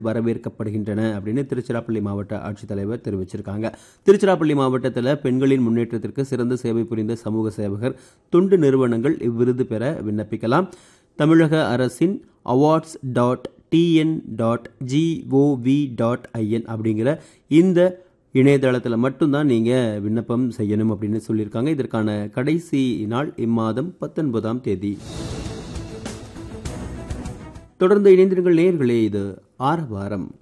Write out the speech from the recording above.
வரவேற்கப்படுகின்றன அப்படின்னு திருச்சிராப்பள்ளி மாவட்ட ஆட்சித்தலைவர் தெரிவிச்சிருக்காங்க திருச்சிராப்பள்ளி மாவட்டத்தில் பெண்களின் முன்னேற்றத்திற்கு சிறந்த சேவை புரிந்த சமூக சேவகர் தொண்டு நிறுவனங்கள் இவ்விருது பெற விண்ணப்பிக்கலாம் தமிழக அரசின் awards dot TN dot GOV dot IN அப்படிங்கிற இந்த இணையதளத்தில் மட்டும்தான் நீங்கள் விண்ணப்பம் செய்யணும் அப்படின்னு சொல்லியிருக்காங்க இதற்கான கடைசி நாள் இம்மாதம் பத்தொன்பதாம் தேதி தொடர்ந்து இணைந்திருங்கள் நேர்களே இது ஆரவாரம்